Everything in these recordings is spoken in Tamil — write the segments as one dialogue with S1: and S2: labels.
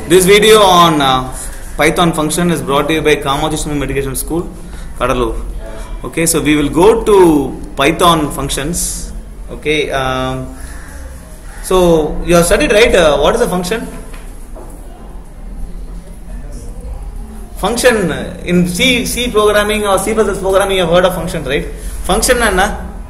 S1: This video on uh, Python function is brought to you by Kamaji Swami Medication School, Kadalur. Okay, so we will go to Python functions. Okay, um, so you have studied right? Uh, what is a function? Function uh, in C C programming or C++ programming, you have heard of function, right? Function என்ன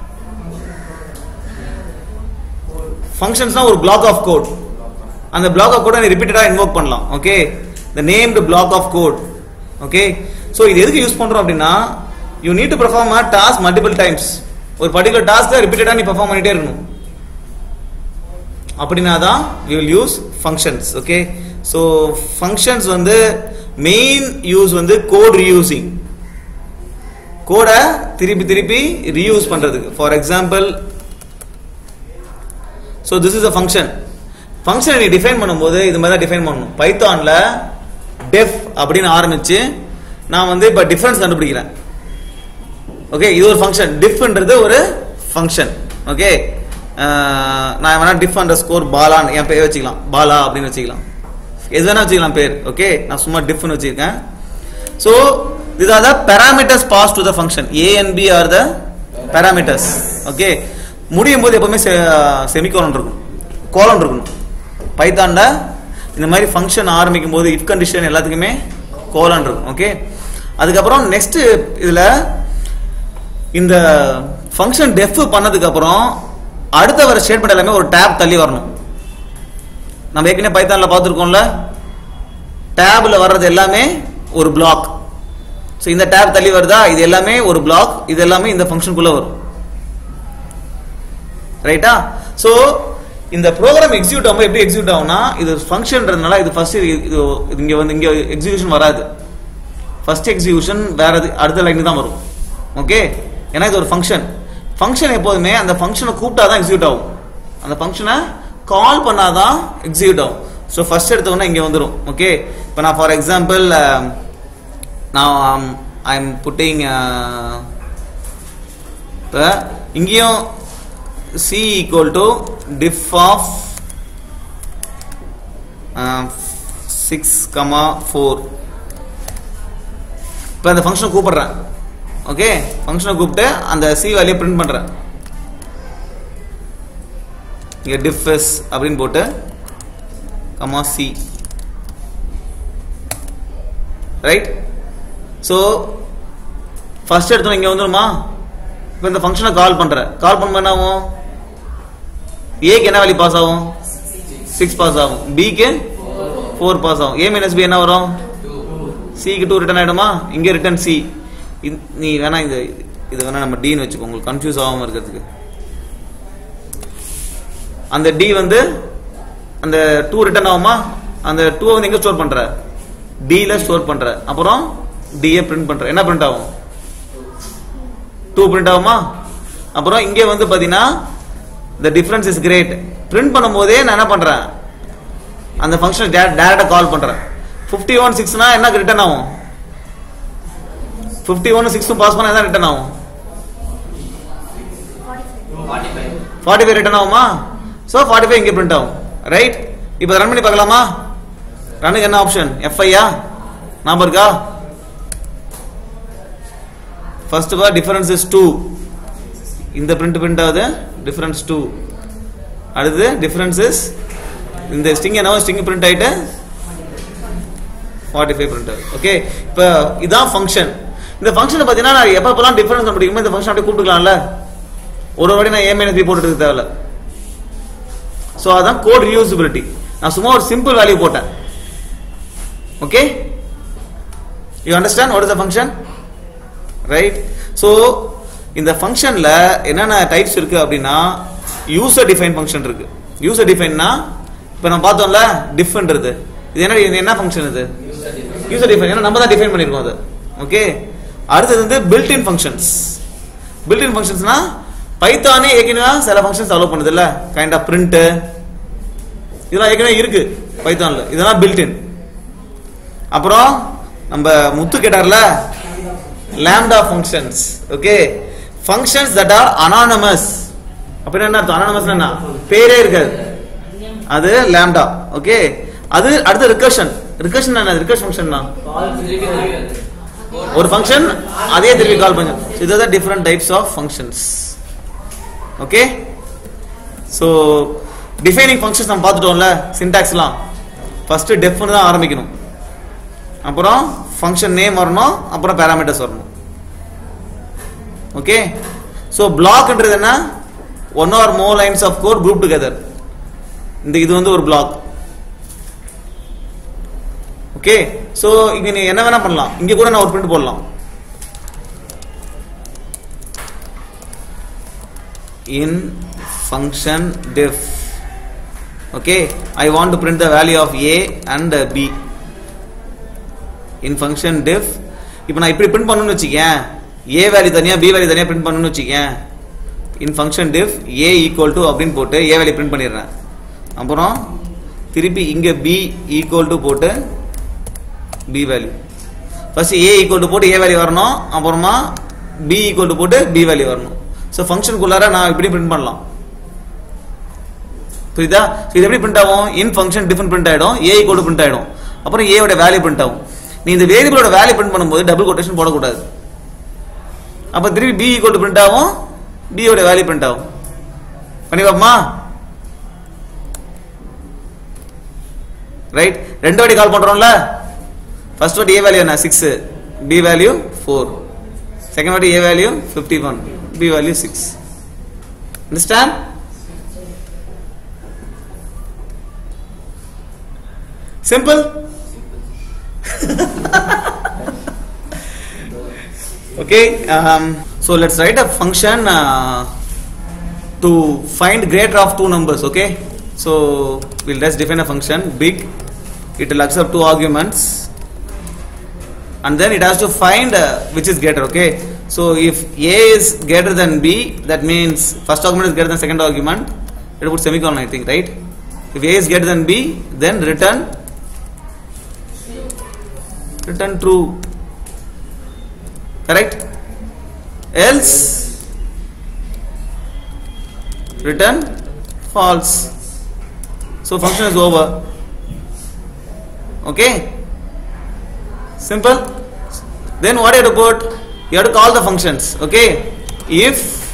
S1: ஃபங்க்ஷன்ஸ்னா ஒரு பிளாக் ஆஃப் கோட் அந்த பிளாக் ஆஃப் கோடை நீ ரிப்பீட்டடாக இன்வோக் பண்ணலாம் okay the named block of code okay so இது எதுக்கு யூஸ் பண்றோம் அப்படின்னா you need to perform a task multiple times ஒரு பர்டிகுலர் டாஸ்க்கை ரிப்பீட்டடாக நீ பெர்ஃபார்ம் பண்ணிட்டே இருக்கணும் அப்படின்னா தான் you will use functions okay so functions வந்து மெயின் யூஸ் வந்து கோட் ரீயூசிங் கோடை திருப்பி திருப்பி ரீயூஸ் பண்றதுக்கு for example so this is a function ஃபங்க்ஷனை நீ டிஃபைன் பண்ணும்போது இது மாதிரி தான் டிஃபைன் பண்ணணும் பைத்தானில் டெஃப் அப்படின்னு ஆரம்பிச்சு நான் வந்து இப்போ டிஃபரன்ஸ் கண்டுபிடிக்கிறேன் ஓகே இது ஒரு ஃபங்க்ஷன் டிஃப்ன்றது ஒரு ஃபங்க்ஷன் ஓகே நான் வேணா டிஃப் அண்டர் ஸ்கோர் பாலான்னு என் பேர் வச்சுக்கலாம் பாலா அப்படின்னு வச்சுக்கலாம் எது வேணா வச்சுக்கலாம் பேர் ஓகே நான் சும்மா டிஃப்னு வச்சிருக்கேன் so these are the parameters passed to the function a and b are the parameters okay முடியும் போது எப்பவுமே செமிகோலன் இருக்கும் கோலன் இருக்கணும் பைத்தான்ல இந்த மாதிரி ஃபங்க்ஷன் ஆரம்பிக்கும் போது இஃப் கண்டிஷன் எல்லாத்துக்குமே கோலன் இருக்கும் ஓகே அதுக்கப்புறம் நெக்ஸ்ட் இதுல இந்த ஃபங்க்ஷன் டெஃப் பண்ணதுக்கு அப்புறம் அடுத்த வர ஸ்டேட்மெண்ட் எல்லாமே ஒரு டேப் தள்ளி வரணும் நம்ம ஏற்கனவே பைத்தான்ல பார்த்துருக்கோம்ல டேப்ல வர்றது எல்லாமே ஒரு பிளாக் ஸோ இந்த டேப் தள்ளி வருதா இது எல்லாமே ஒரு பிளாக் இது எல்லாமே இந்த ஃபங்க்ஷனுக்குள்ள வரும் ரைட்டா ஸோ இந்த ப்ரோக்ராம் எக்ஸிக்யூட் ஆகும்போது எப்படி எக்ஸிக்யூட் ஆகும்னா இது ஃபங்க்ஷன்றதுனால இது ஃபர்ஸ்ட் இது இது இங்க வந்து இங்க எக்ஸிகியூஷன் வராது ஃபர்ஸ்ட் எக்ஸிகியூஷன் வேற இது அடுத்த லைன் தான் வரும் ஓகே ஏன்னா இது ஒரு ஃபங்க்ஷன் ஃபங்க்ஷன் எப்போதுமே அந்த ஃபங்க்ஷனை கூப்பிட்டா தான் எக்ஸிக்யூட் ஆகும் அந்த ஃபங்க்ஷனை கால் பண்ணாதான் எக்ஸிக்யூட் ஆகும் ஸோ ஃபர்ஸ்ட் எடுத்தோன்னா இங்கே வந்துடும் ஓகே இப்போ நான் ஃபார் எக்ஸாம்பிள் நான் ஐ எம் புட்டிங் இப்போ இங்கேயும் c equal to diff of uh, 6 comma 4 இப்போ அந்த ஃபங்க்ஷனை கூப்பிடுறேன் ஓகே ஃபங்க்ஷனை கூப்பிட்டு அந்த சி வேல்யூ பிரிண்ட் பண்றேன் இங்க diff is அப்படின்னு போட்டு comma C right so first எடுத்தோம் இங்க வந்துருமா இப்போ இந்த ஃபங்க்ஷனை கால் பண்ற கால் பண்ண என்ன ஆகும் ஏக்கு என்ன வேல்யூ பாஸ் ஆகும் சிக்ஸ் பாஸ் ஆகும் பிக்கு ஃபோர் பாஸ் ஆகும் ஏ மைனஸ் பி என்ன வரும் சிக்கு டூ ரிட்டர்ன் ஆயிடுமா இங்கே ரிட்டர்ன் சி நீ வேணா இந்த இது வேணா நம்ம டின்னு வச்சுக்கோ உங்களுக்கு கன்ஃபியூஸ் ஆகாம இருக்கிறதுக்கு அந்த டி வந்து அந்த டூ ரிட்டர்ன் ஆகுமா அந்த டூ வந்து எங்க ஸ்டோர் பண்ற டில ஸ்டோர் பண்ற அப்புறம் டிஏ பிரிண்ட் பண்ற என்ன பிரிண்ட் ஆகும் டூ பிரிண்ட் ஆகுமா அப்புறம் இங்கே வந்து பாத்தீங்கன்னா the difference is great print பண்ணும்போதே நான் என்ன பண்றேன் அந்த ஃபங்க்ஷன் டைரக்டா கால் பண்றேன் 51 ஒன் சிக்ஸ்னா என்ன ரிட்டர்ன் ஆகும் 51 ஒன் சிக்ஸும் பாஸ் பண்ணா என்ன ரிட்டர்ன் ஆகும் ஃபார்ட்டி ஃபைவ் ரிட்டர்ன் ஆகுமா ஸோ ஃபார்ட்டி ஃபைவ் இங்கே பிரிண்ட் ஆகும் ரைட் இப்போ ரன் பண்ணி பார்க்கலாமா ரன்னுக்கு என்ன ஆப்ஷன் எஃப்ஐயா ஞாபகம் இருக்கா ஃபர்ஸ்ட் பார் டிஃபரன்ஸ் இஸ் டூ இந்த பிரிண்ட் பிரிண்ட் ஆகுது டிஃபரன்ஸ் டூ அடுத்து டிஃபரன்ஸ் இஸ் இந்த ஸ்டிங் என்னவோ ஸ்டிங் பிரிண்ட் ஆயிட்டு ஃபார்ட்டி ஃபைவ் பிரிண்ட் ஆகுது ஓகே இப்போ இதான் ஃபங்க்ஷன் இந்த ஃபங்க்ஷனை பார்த்தீங்கன்னா நான் எப்பப்பெல்லாம் டிஃபரன்ஸ் கண்டுபிடிக்குமோ இந்த ஃபங்க்ஷன் அப்படியே கூப்பிட்டுக்கலாம்ல ஒரு வாட்டி நான் ஏ மைனஸ் பி போட்டுட்டு தேவையில்ல ஸோ அதான் கோட் ரியூசபிலிட்டி நான் சும்மா ஒரு சிம்பிள் வேல்யூ போட்டேன் okay you understand what is the function right so இந்த ஃபங்க்ஷன்ல என்னென்ன டைப்ஸ் இருக்கு அப்படின்னா யூசர் டிஃபைன் ஃபங்க்ஷன் இருக்கு யூசர் டிஃபைன்னா இப்போ நம்ம பார்த்தோம்ல டிஃப்ன்றது இது என்ன இது என்ன ஃபங்க்ஷன் இது யூசர் டிஃபைன் ஏன்னா நம்ம தான் டிஃபைன் பண்ணிருக்கோம் அது ஓகே அடுத்தது வந்து built in functions built in ஃபங்க்ஷன்ஸ்னா பைத்தானே ஏற்கனவே சில ஃபங்க்ஷன்ஸ் அலோவ் பண்ணுது இல்ல கைண்ட் ஆஃப் பிரிண்ட் இதெல்லாம் ஏற்கனவே இருக்கு பைத்தான்ல இதெல்லாம் பில்ட் இன் அப்புறம் நம்ம முத்து கேட்டார்ல lambda functions okay functions that are anonymous அப்படின்னா என்ன அர்த்தம் anonymous என்ன பேரே இருக்காது அது lambda ஓகே அது அடுத்து ரிகர்ஷன் ரிகர்ஷன் என்ன ரிகர்ஷன் ஃபங்க்ஷன் தான் ஒரு ஃபங்க்ஷன் அதே திருப்பி கால் பண்ணும் இதுதான் different types of functions okay so defining functions நம்ம பார்த்துட்டோம்ல சின்டாக்ஸ்லாம் ஃபர்ஸ்ட் டெஃப்னு தான் ஆரம்பிக்கணும் அப்புறம் ஃபங்க்ஷன் நேம் வரணும் அப்புறம் பேராமீட்டர்ஸ் வரணும் ஓகே ஸோ பிளாக்ன்றது என்ன one or more lines of code group together இந்த இது வந்து ஒரு பிளாக் ஓகே ஸோ இங்க நீ என்ன வேணா பண்ணலாம் இங்க கூட நான் ஒரு பிரிண்ட் போடலாம் in function def okay i want to print the value of a and uh, b in function def இப்போ நான் இப்படி பிரிண்ட் பண்ணணும்னு வச்சுக்கேன் a வேல்யூ தனியா b வேல்யூ தனியா பிரிண்ட் பண்ணணும்னு வச்சுக்கேன் in function def a equal to அப்படின்னு போட்டு a வேல்யூ பிரிண்ட் பண்ணிடுறேன் அப்புறம் திருப்பி இங்க b equal to போட்டு b value first a equal to போட்டு a வேல்யூ வரணும் அப்புறமா b equal to போட்டு b வேல்யூ வரணும் ஸோ ஃபங்க்ஷனுக்குள்ளார நான் இப்படி பிரிண்ட் பண்ணலாம் புரியுதா So இது எப்படி பிரிண்ட் ஆகும் இன் ஃபங்க்ஷன் டிஃபரெண்ட் பிரிண்ட் ஆயிடும் ஏ ஈக்குவல் பிரிண்ட் ஆயிடும் அப்புறம் ஏ ஓட வேல்யூ பிரிண்ட் ஆகும் நீ இந்த வேரியபிளோட வேல்யூ பிரிண்ட் பண்ணும்போது டபுள் கொட்டேஷன் போடக்கூடாது அப்ப திருப்பி பி ஈக்குவல் பிரிண்ட் ஆகும் பி ஓட வேல்யூ பிரிண்ட் ஆகும் பண்ணி பாப்போமா ரைட் ரெண்டு வாட்டி கால் பண்றோம்ல ஃபர்ஸ்ட் வாட்டி ஏ வேல்யூ என்ன six B value four second வாட்டி A value fifty one B value six understand Simple? okay, um, so let's write a function uh, to find greater of two numbers, okay? So we'll just define a function big, it will accept two arguments and then it has to find uh, which is greater, okay? So if A is greater than B, that means first argument is greater than second argument, it will put semicolon, I think, right? If A is greater than B, then return return true correct else return false so function is over okay simple then what you have to put you have to call the functions okay if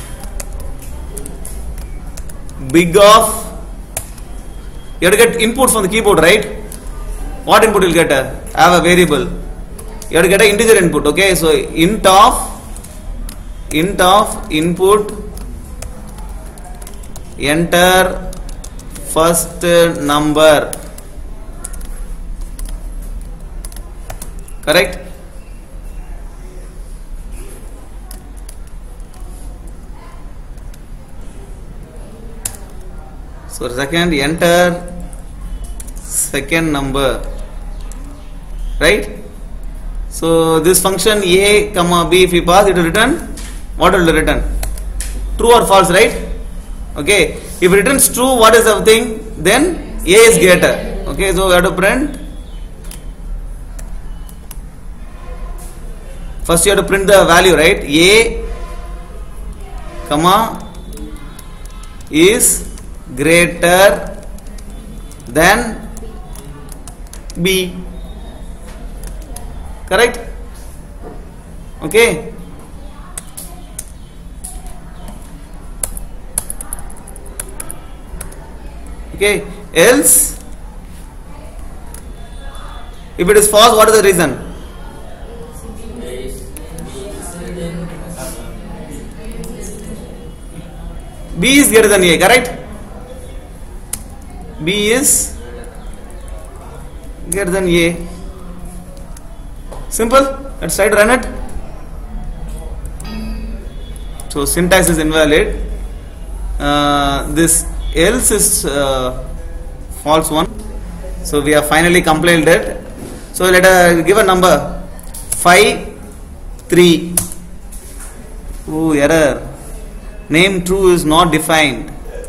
S1: big of you have to get input from the keyboard right what input you'll get uh, have a variable you have to get an integer input okay so int of int of input enter first number correct so second enter second number right so this function a comma b if we pass it will return what will it return true or false right okay if it returns true what is the thing then a is greater okay so we have to print first you have to print the value right a comma is greater than b correct okay okay else if it is false what is the reason b is greater than a correct b is greater than a simple let's try to run it so syntax is invalid uh, this else is uh, false one so we have finally compiled it so let us give a number 5 3 oh error name true is not defined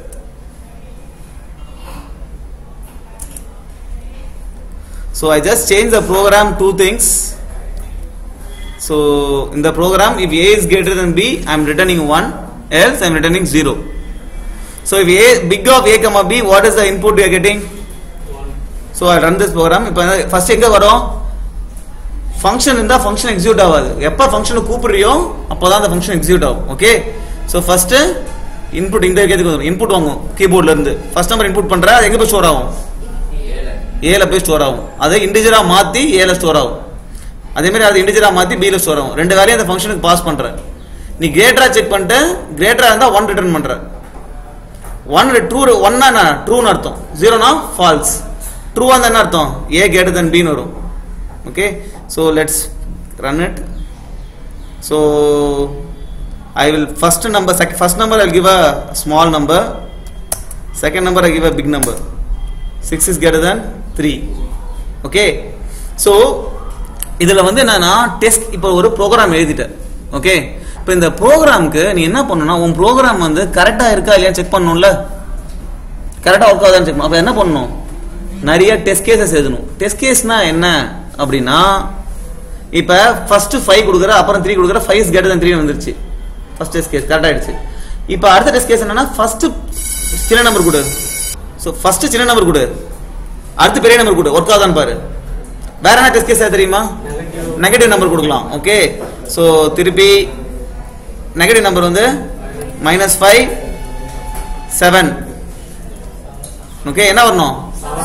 S1: so i just change the program two things so in the program if a is greater than b i am returning 1 else i am returning 0 so if a big of a comma b what is the input we are getting so I run this program இப்போ ஃபர்ஸ்ட் எங்க வரும் ஃபங்க்ஷன் இருந்தா ஃபங்க்ஷன் எக்ஸிக்யூட் ஆகாது எப்போ ஃபங்க்ஷனை கூப்பிடுறியோ அப்போதான் அந்த ஃபங்க்ஷன் எக்ஸிக்யூட் ஆகும் ஓகே ஸோ ஃபர்ஸ்ட் இன்புட் இந்த கேதுக்கு வரும் இன்புட் வாங்கும் கீபோர்ட்ல இருந்து ஃபர்ஸ்ட் நம்பர் இன்புட் பண்ற அது எங்க போய் ஸ்டோர் ஆகும் ஏல போய் ஸ்டோர் ஆகும் அதை இண்டிஜரா மாத்தி ஏல ஸ்டோர் ஆகும் அதே மாதிரி அது இண்டிஜரா மாத்தி பில ஸ்டோர் ஆகும் ரெண்டு வேலையும் அந்த ஃபங்க்ஷனுக்கு பாஸ் பண்ற நீ கிரேட்டரா செக் பண்ணிட்டு கிரேட்டரா இருந்தா ஒன் ரிட்டர்ன் பண்ற ஒன் ட்ரூ ஒன்னா என்ன ட்ரூன்னு அர்த்தம் ஜீரோனா ஃபால்ஸ் ட்ரூ அந்த என்ன அர்த்தம் ஏ கேட்டர் தன் பின்னு வரும் okay so let's run it so I will first number check first number I give a small number second number I give a big number six is greater than three okay so இதில் வந்து என்னன்னா டெஸ்ட் இப்போ ஒரு ப்ரோக்ராம் எழுதிட்டேன் ஓகே இப்போ இந்த ப்ரோக்ராம்க்கு நீ என்ன பண்ணணும்னா உன் ப்ரோக்ராம் வந்து கரெக்டாக இருக்கா இல்லையா செக் பண்ணணும்ல கரெக்டாக ஒர்க் ஆகுதான்னு செக் பண்ணணும் அப்போ என்ன பண்ணணும் நிறைய டெஸ்ட் கேசஸ் எழுதணும் டெஸ்ட் கேஸ்னா என்ன அப்படின்னா இப்போ ஃபர்ஸ்ட் ஃபைவ் கொடுக்குற அப்புறம் த்ரீ கொடுக்குற ஃபைவ் இஸ் கேட்டர் த்ரீ வந்துருச்சு ஃபர்ஸ்ட் டெஸ்ட் கேஸ் கரெக்ட் ஆயிடுச்சு இப்போ அடுத்த டெஸ்ட் கேஸ் என்னன்னா ஃபர்ஸ்ட் சின்ன நம்பர் கொடு ஸோ ஃபர்ஸ்ட் சின்ன நம்பர் கொடு அடுத்து பெரிய நம்பர் கொடு ஒர்க் ஆகுதான்னு பாரு வேற என்ன டெஸ்ட் கேஸ் தெரியுமா நெகட்டிவ் நம்பர் கொடுக்கலாம் ஓகே ஸோ திருப்பி நெகட்டிவ் நம்பர் வந்து மைனஸ் ஃபைவ் செவன் ஓகே என்ன வரணும்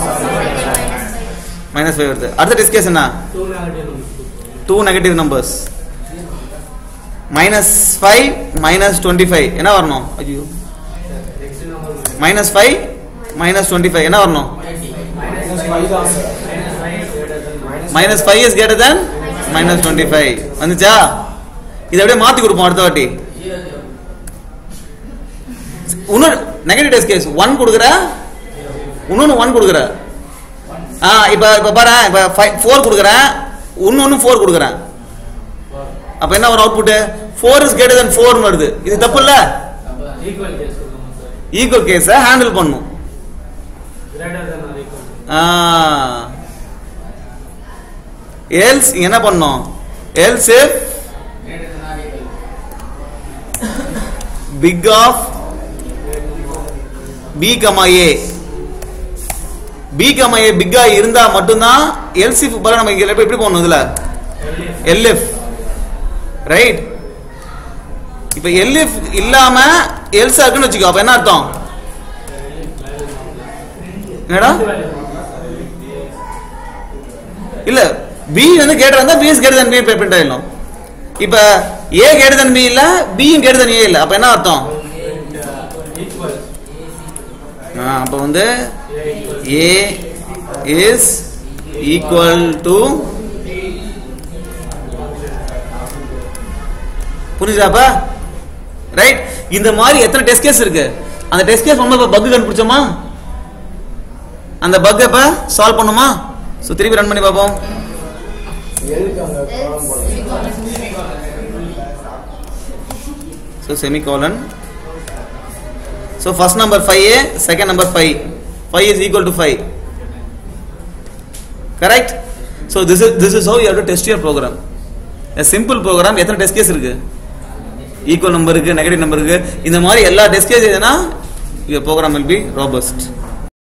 S1: மைனஸ் ஃபைவ் வருது அடுத்த டெஸ்ட் கேஸ் என்ன two negative numbers minus five minus twenty five என்ன வரணும் ஐயோ minus five minus twenty five என்ன வரணும் minus five is greater than minus twenty five வந்துச்சா இதை அப்படியே மாத்தி கொடுப்போம் அடுத்த வாட்டி இன்னொரு நெகட்டிவ் டெஸ்ட் கேஸ் ஒன் கொடுக்குற இன்னொன்னு ஒன் கொடுக்குற ஆ இப்போ இப்போ பாரு இப்போ ஃபைவ் ஃபோர் கொடுக்குறேன் இன்னொன்று ஃபோர் கொடுக்குறேன் அப்போ என்ன வரும் output four is greater than ஃபோர்னு வருது இது தப்பு இல்ல ஈக்குவல் கேஸை ஹேண்டில் பண்ணும் எல்ஸ் என்ன பண்ணும் else if big of B comma A B comma A பிக்கா இருந்தா மட்டும்தான் எல்ஸ் இஃப் பதிலா நம்ம இங்க எப்படி போடணும் இதுல எல்எஃப் ரைட் இப்ப எல்எஃப் இல்லாம எல்சா இருக்குன்னு வச்சுக்கோ அப்ப என்ன அர்த்தம் என்னடா இல்ல பி வந்து கேட்டர் இருந்தா B is greater than B print ஆயிடணும் இப்ப ஏ கேட்டர் தன் பி இல்ல பியும் கேட்டர் தன் ஏ இல்ல அப்ப என்ன அர்த்தம் ஆ, அப்ப வந்து ஏ இஸ் ஈக்குவல் டு புரிஞ்சுதாப்பா ரைட் இந்த மாதிரி எத்தனை டெஸ்ட் கேஸ் இருக்கு அந்த டெஸ்ட் கேஸ் நம்ம இப்ப பக் கண்டுபிடிச்சோமா அந்த பக் இப்ப சால்வ் பண்ணுமா சோ திருப்பி ரன் பண்ணி பார்ப்போம் so semicolon so first number 5a second number 5 5 is equal to 5 correct so this is this is how you have to test your program a simple program எத்தனை டெஸ்ட் கேஸ் இருக்கு ஈக்குவல் நம்பர் இருக்கு நெகட்டிவ் நம்பர் இருக்கு இந்த மாதிரி எல்லா டெஸ்ட் கேஸ் எதுனா your program will be robust